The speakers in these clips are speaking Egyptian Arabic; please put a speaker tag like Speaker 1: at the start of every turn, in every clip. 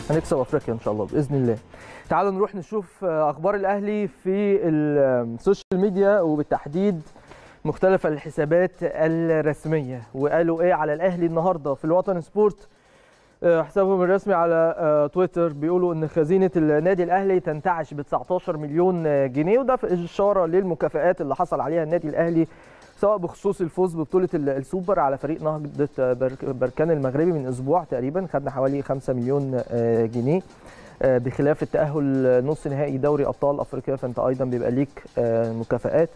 Speaker 1: هنكسب افريقيا ان شاء الله باذن الله تعالوا نروح نشوف اخبار الاهلي في السوشيال ميديا وبالتحديد مختلف الحسابات الرسميه وقالوا ايه على الاهلي النهارده في الوطن سبورت حسابهم الرسمي على تويتر بيقولوا ان خزينه النادي الاهلي تنتعش ب 19 مليون جنيه وده في اشاره للمكافئات اللي حصل عليها النادي الاهلي سواء بخصوص الفوز ببطوله السوبر على فريق نهضه بركان المغربي من اسبوع تقريبا خدنا حوالي 5 مليون جنيه بخلاف التاهل نص نهائي دوري ابطال افريقيا فانت ايضا بيبقى ليك مكافئات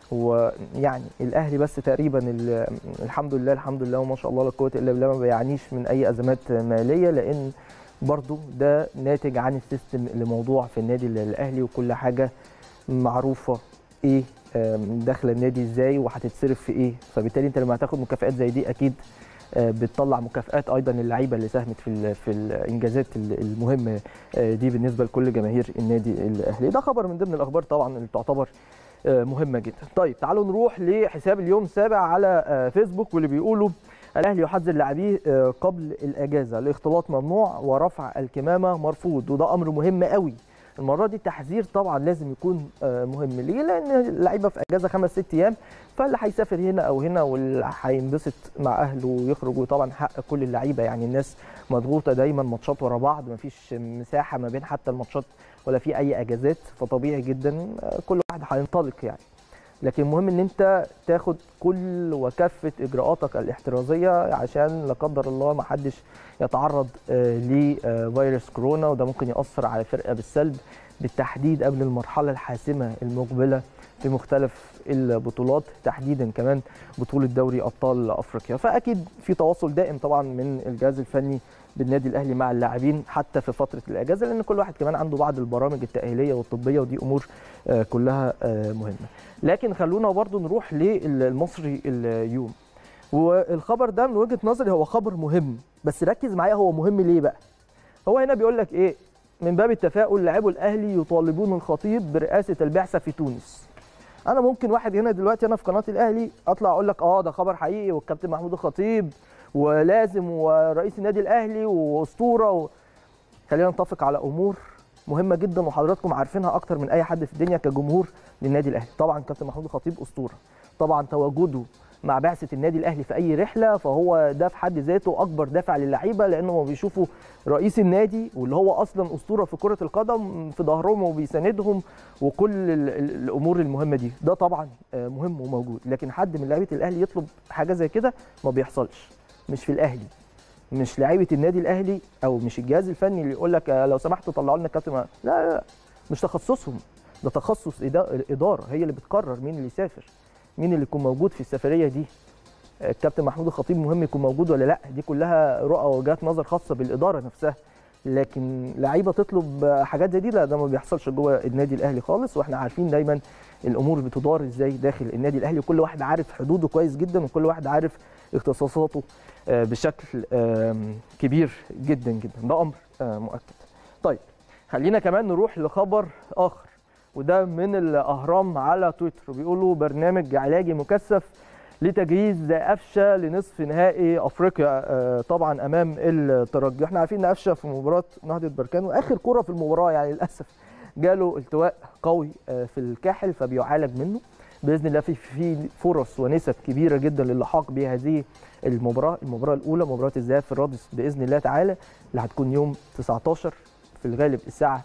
Speaker 1: ويعني الاهلي بس تقريبا الحمد لله الحمد لله وما شاء الله لا قوه الا بالله ما بيعانيش من اي ازمات ماليه لان برضو ده ناتج عن السيستم اللي موضوع في النادي الاهلي وكل حاجه معروفه ايه داخله النادي ازاي وهتتصرف في ايه فبالتالي انت لما هتاخد مكافئات زي دي اكيد بتطلع مكافئات ايضا للعيبه اللي ساهمت في في الانجازات المهمه دي بالنسبه لكل جماهير النادي الاهلي ده خبر من ضمن الاخبار طبعا اللي تعتبر مهمه جدا طيب تعالوا نروح لحساب اليوم السابع على فيسبوك واللي بيقولوا الاهلي يحذر لاعبيه قبل الاجازه الاختلاط ممنوع ورفع الكمامه مرفوض وده امر مهم قوي المره دي التحذير طبعا لازم يكون مهم ليه لان اللعيبه في اجازه خمس ست ايام فاللي هيسافر هنا او هنا واللي هينبسط مع اهله ويخرج طبعا حق كل اللعيبه يعني الناس مضغوطه دايما ماتشات ورا بعض مفيش مساحه ما بين حتى الماتشات ولا في اي اجازات فطبيعي جدا كل واحد هينطلق يعني لكن المهم ان انت تاخد كل وكافه اجراءاتك الاحترازيه عشان لا قدر الله ما حدش يتعرض لفيروس كورونا وده ممكن ياثر على الفرقه بالسلب بالتحديد قبل المرحله الحاسمه المقبله في مختلف البطولات تحديدا كمان بطوله دوري ابطال افريقيا فاكيد في تواصل دائم طبعا من الجهاز الفني بالنادي الاهلي مع اللاعبين حتى في فتره الاجازه لان كل واحد كمان عنده بعض البرامج التاهيليه والطبيه ودي امور كلها مهمه لكن خلونا برضو نروح للمصري اليوم والخبر ده من وجهه نظري هو خبر مهم بس ركز معايا هو مهم ليه بقى هو هنا بيقول لك ايه من باب التفاؤل لاعبو الاهلي يطالبون الخطيب برئاسه البعثه في تونس انا ممكن واحد هنا دلوقتي انا في قناه الاهلي اطلع اقول لك اه ده خبر حقيقي والكابتن محمود الخطيب ولازم ورئيس النادي الاهلي واسطوره و... خلينا نتفق على امور مهمه جدا وحضراتكم عارفينها اكتر من اي حد في الدنيا كجمهور للنادي الاهلي طبعا كابتن محمود الخطيب اسطوره طبعا تواجده مع بعثه النادي الاهلي في اي رحله فهو ده في حد ذاته اكبر دافع للعيبه لانهم بيشوفوا رئيس النادي واللي هو اصلا اسطوره في كره القدم في ظهرهم وبيساندهم وكل الامور المهمه دي ده طبعا مهم وموجود لكن حد من لعيبه الاهلي يطلب حاجه زي كده ما بيحصلش مش في الاهلي مش لعيبه النادي الاهلي او مش الجهاز الفني اللي يقول لك لو سمحتوا طلعوا لنا كابتن لا, لا لا مش تخصصهم ده تخصص الاداره هي اللي بتقرر مين اللي يسافر مين اللي يكون موجود في السفريه دي الكابتن محمود الخطيب مهم يكون موجود ولا لا دي كلها رؤى ووجهات نظر خاصه بالاداره نفسها لكن لعيبه تطلب حاجات زي دي لا ده ما بيحصلش جوه النادي الاهلي خالص واحنا عارفين دايما الامور بتدار ازاي داخل النادي الاهلي وكل واحد عارف حدوده كويس جدا وكل واحد عارف اختصاصاته بشكل كبير جدا جدا ده امر مؤكد طيب خلينا كمان نروح لخبر اخر وده من الاهرام على تويتر بيقولوا برنامج علاجي مكثف لتجهيز قفشه لنصف نهائي افريقيا طبعا امام الترجي احنا عارفين ان قفشه في مباراه نهضه بركان واخر كره في المباراه يعني للاسف جاله التواء قوي في الكاحل فبيعالج منه باذن الله في في فرص ونسب كبيره جدا للحاق بهذه المباراه المباراه الاولى مباراه الذهاب في الرادس باذن الله تعالى اللي هتكون يوم 19 في الغالب الساعه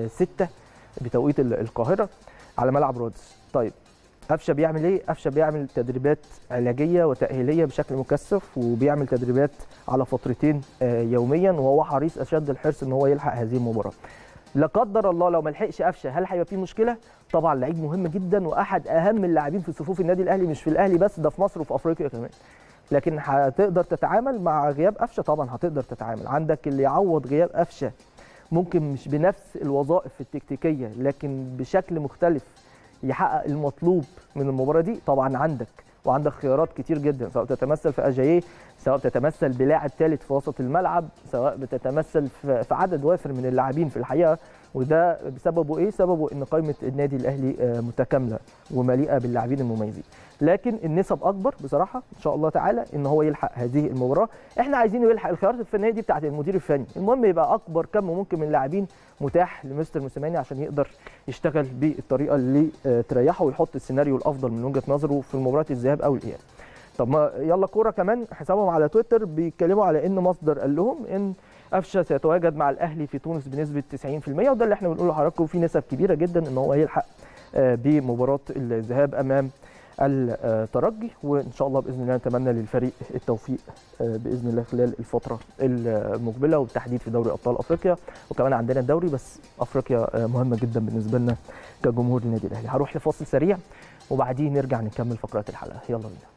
Speaker 1: 6 بتوقيت القاهره على ملعب رادس طيب قفشه بيعمل ايه قفشه بيعمل تدريبات علاجيه وتاهيليه بشكل مكثف وبيعمل تدريبات على فترتين يوميا وهو حريص اشد الحرص ان هو يلحق هذه المباراه لا قدر الله لو ما لحقش قفشه هل هيبقى فيه مشكله طبعا لعيب مهم جدا واحد اهم اللاعبين في صفوف النادي الاهلي مش في الاهلي بس ده في مصر وفي افريقيا كمان لكن هتقدر تتعامل مع غياب قفشه طبعا هتقدر تتعامل عندك اللي يعوض غياب قفشه ممكن مش بنفس الوظائف التكتيكيه لكن بشكل مختلف يحقق المطلوب من المباراه دي طبعا عندك وعندك خيارات كتير جدا سواء تتمثل في اجاييه سواء تتمثل بلاعب ثالث في وسط الملعب سواء بتتمثل في عدد وافر من اللاعبين في الحقيقه وده بسببه ايه سببه ان قائمه النادي الاهلي آه، متكامله ومليئه باللاعبين المميزين لكن النسب اكبر بصراحه ان شاء الله تعالى ان هو يلحق هذه المباراه احنا عايزينه يلحق الخيارات الفنيه دي بتاعت المدير الفني المهم يبقى اكبر كم ممكن من اللاعبين متاح لمستر موسيماني عشان يقدر يشتغل بالطريقه اللي آه، تريحه ويحط السيناريو الافضل من وجهه نظره في مباراه الذهاب او الاياب طب ما يلا كوره كمان حسابهم على تويتر بيتكلموا على ان مصدر قال لهم ان قفشه سيتواجد مع الاهلي في تونس بنسبه 90% وده اللي احنا بنقوله لحضراتكم في نسب كبيره جدا ان هو يلحق آه، بمباراه الذهاب امام الترجي وان شاء الله باذن الله نتمنى للفريق التوفيق آه، باذن الله خلال الفتره المقبله وبالتحديد في دوري ابطال افريقيا وكمان عندنا الدوري بس افريقيا آه، مهمه جدا بالنسبه لنا كجمهور النادي الاهلي هروح لفاصل سريع وبعدين نرجع نكمل فقرات الحلقه يلا بينا